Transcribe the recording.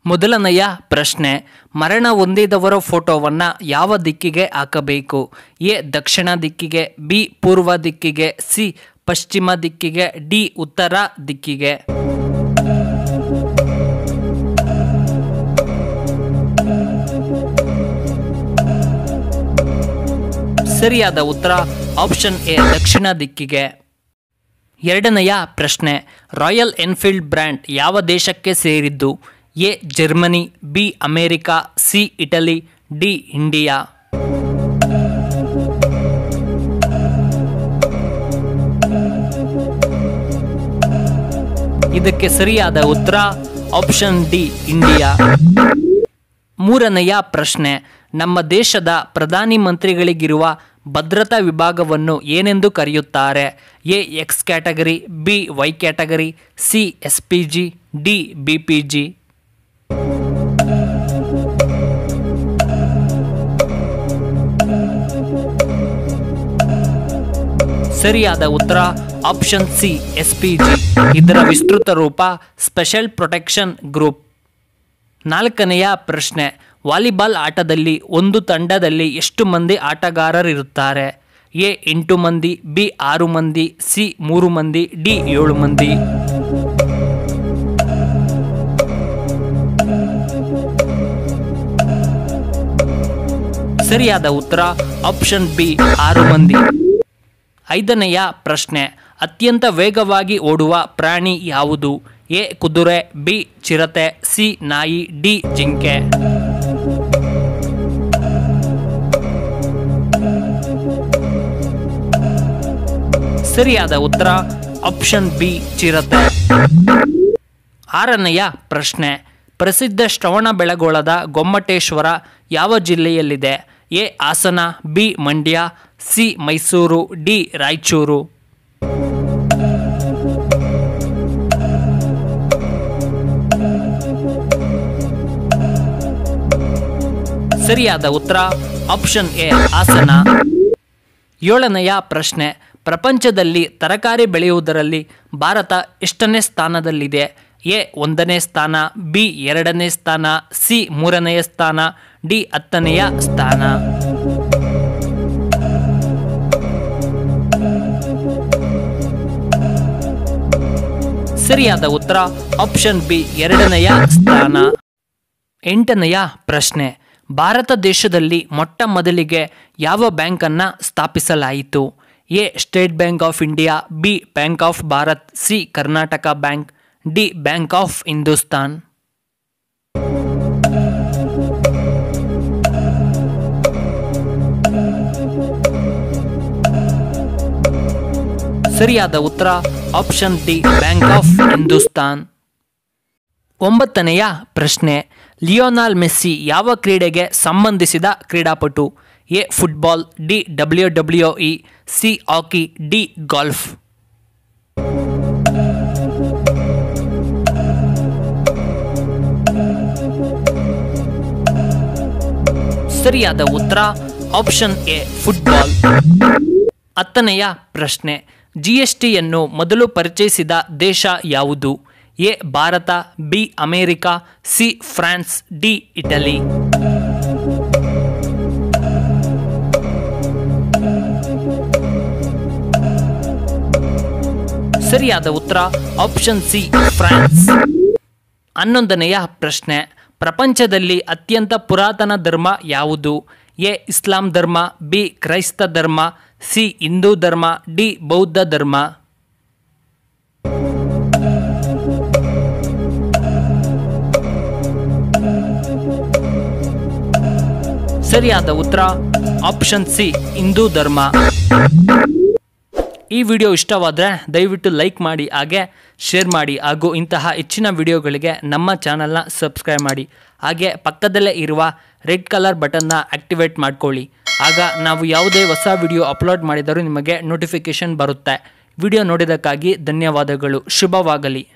ಮೊದಲನೆಯ ಪ್ರಶ್ನೆ ಮರಣ ಹೊಂದಿದವರ ಫೋಟೋವನ್ನು ಯಾವ ದಿಕ್ಕಿಗೆ ಹಾಕಬೇಕು ಎ ದಕ್ಷಿಣ ದಿಕ್ಕಿಗೆ ಬಿ ಪೂರ್ವ ದಿಕ್ಕಿಗೆ ಸಿ ಪಶ್ಚಿಮ ದಿಕ್ಕಿಗೆ ಡಿ ಉತ್ತರ ದಿಕ್ಕಿಗೆ ಸರಿಯಾದ ಉತ್ತರ ಆಪ್ಷನ್ ಎ ದಕ್ಷಿಣ ದಿಕ್ಕಿಗೆ ಎರಡನೆಯ ಪ್ರಶ್ನೆ ರಾಯಲ್ ಎನ್ಫೀಲ್ಡ್ ಬ್ರ್ಯಾಂಡ್ ಯಾವ ದೇಶಕ್ಕೆ ಸೇರಿದ್ದು A Germany B America C Italy D India ಇದಕ್ಕೆ ಸರಿಯಾದ ಉತ್ತರ ಆಪ್ಷನ್ ಡಿ ಇಂಡಿಯಾ ಮೂರನೆಯ ಪ್ರಶ್ನೆ ನಮ್ಮ ದೇಶದ ಪ್ರಧಾನಿ ಮಂತ್ರಿಗಳಿಗಿರುವ ಭದ್ರತಾ ವಿಭಾಗವನ್ನು ಏನೆಂದು ಕರೆಯುತ್ತಾರೆ A X category B Y category C S P G D B P G ಸರಿಯಾದ ಉತ್ತರ option C S P G ಇದರ ವಿಸ್ತೃತ ರೂಪ ಸ್ಪೆಷಲ್ ಪ್ರೊಟೆಕ್ಷನ್ ಗ್ರೂಪ್ ನಾಲ್ಕನೆಯ ಪ್ರಶ್ನೆ ವಾಲಿಬಾಲ್ ಆಟದಲ್ಲಿ ಒಂದು ತಂಡದಲ್ಲಿ ಎಷ್ಟು ಮಂದಿ ಆಟಗಾರರಿರುತ್ತಾರೆ ಎ ಎಂಟು ಮಂದಿ ಬಿ ಆರು ಮಂದಿ ಸಿ ಮೂರು ಮಂದಿ ಡಿ ಏಳು ಮಂದಿ ಸರಿಯಾದ ಉತ್ತರ ಆಪ್ಷನ್ ಬಿ ಆರು ಮಂದಿ ಐದನೆಯ ಪ್ರಶ್ನೆ ಅತ್ಯಂತ ವೇಗವಾಗಿ ಓಡುವ ಪ್ರಾಣಿ ಯಾವುದು ಎ ಕುದುರೆ ಬಿ ಚಿರತೆ ಸಿ ನಾಯಿ ಡಿ ಜಿಂಕೆ ಸರಿಯಾದ ಉತ್ತರ ಆಪ್ಷನ್ ಬಿ ಚಿರತೆ ಆರನೆಯ ಪ್ರಶ್ನೆ ಪ್ರಸಿದ್ಧ ಶ್ರವಣ ಬೆಳಗೊಳದ ಗೊಮ್ಮಟೇಶ್ವರ ಯಾವ ಜಿಲ್ಲೆಯಲ್ಲಿದೆ A Hassan B Mandya C Mysuru D Raichur ಸರಿಯಾದ ಉತ್ತರ ಆಪ್ಷನ್ ಎ ಹಾಸನ ಏಳನೆಯ ಪ್ರಶ್ನೆ ಪ್ರಪಂಚದಲ್ಲಿ ತರಕಾರಿ ಬೆಳೆಯುವುದರಲ್ಲಿ ಭಾರತ ಎಷ್ಟನೇ ಸ್ಥಾನದಲ್ಲಿದೆ ಎ ಒಂದನೇ ಸ್ಥಾನ ಬಿ ಎರಡನೇ ಸ್ಥಾನ ಸಿ ಮೂರನೆಯ ಸ್ಥಾನ ಡಿ ಹತ್ತನೆಯ ಸ್ಥಾನ ಸರಿಯಾದ ಉತ್ತರ ಆಪ್ಷನ್ ಬಿ ಎರಡನೆಯ ಸ್ಥಾನ ಎಂಟನೆಯ ಪ್ರಶ್ನೆ ಭಾರತ ದೇಶದಲ್ಲಿ ಮೊಟ್ಟ ಮೊದಲಿಗೆ ಯಾವ ಬ್ಯಾಂಕನ್ನು ಸ್ಥಾಪಿಸಲಾಯಿತು A State Bank of India B Bank of Bharat C Karnataka Bank D Bank of Hindustan ಸರಿಯಾದ ಉತ್ತರ option D Bank of Hindustan ಒಂಬತ್ತನೆಯ ಪ್ರಶ್ನೆ ಲಿಯೋನಾಲ್ ಮೆಸ್ಸಿ ಯಾವ ಕ್ರೀಡೆಗೆ ಸಂಬಂಧಿಸಿದ ಕ್ರೀಡಾಪಟು A football D W W E C hockey D golf ಸರಿಯಾದ ಉತ್ತರ ಆಪ್ಷನ್ ಎ ಫುಟ್ಬಾಲ್ ಹತ್ತನೆಯ ಪ್ರಶ್ನೆ ಜಿ ಎಸ್ ಟಿಯನ್ನು ಮೊದಲು ಪರಿಚಯಿಸಿದ ದೇಶ ಯಾವುದು A Bharat B America C France D Italy ಸರಿಯಾದ ಉತ್ತರ ಆಪ್ಷನ್ ಸಿ ಫ್ರಾನ್ಸ್ ಹನ್ನೊಂದನೆಯ ಪ್ರಶ್ನೆ ಪ್ರಪಂಚದಲ್ಲಿ ಅತ್ಯಂತ ಪುರಾತನ ಧರ್ಮ ಯಾವುದು ಎ ಇಸ್ಲಾಂ ಧರ್ಮ ಬಿ ಕ್ರೈಸ್ತ ಧರ್ಮ ಸಿ ಹಿಂದೂ ಧರ್ಮ ಡಿ ಬೌದ್ಧ ಧರ್ಮ ಸರಿಯಾದ ಉತ್ತರ ಆಪ್ಷನ್ ಸಿ ಹಿಂದೂ ಧರ್ಮ ಈ ವಿಡಿಯೋ ಇಷ್ಟವಾದರೆ ದಯವಿಟ್ಟು ಲೈಕ್ ಮಾಡಿ ಹಾಗೆ ಶೇರ್ ಮಾಡಿ ಹಾಗೂ ಇಂತಹ ಹೆಚ್ಚಿನ ವಿಡಿಯೋಗಳಿಗೆ ನಮ್ಮ ಚಾನಲ್ನ ಸಬ್ಸ್ಕ್ರೈಬ್ ಮಾಡಿ ಹಾಗೆ ಪಕ್ಕದಲ್ಲೇ ಇರುವ ರೆಡ್ ಕಲರ್ ಬಟನ್ನ ಆಕ್ಟಿವೇಟ್ ಮಾಡ್ಕೊಳ್ಳಿ ಆಗ ನಾವು ಯಾವುದೇ ಹೊಸ ವಿಡಿಯೋ ಅಪ್ಲೋಡ್ ಮಾಡಿದರೂ ನಿಮಗೆ ನೋಟಿಫಿಕೇಷನ್ ಬರುತ್ತೆ ವಿಡಿಯೋ ನೋಡಿದ್ದಕ್ಕಾಗಿ ಧನ್ಯವಾದಗಳು ಶುಭವಾಗಲಿ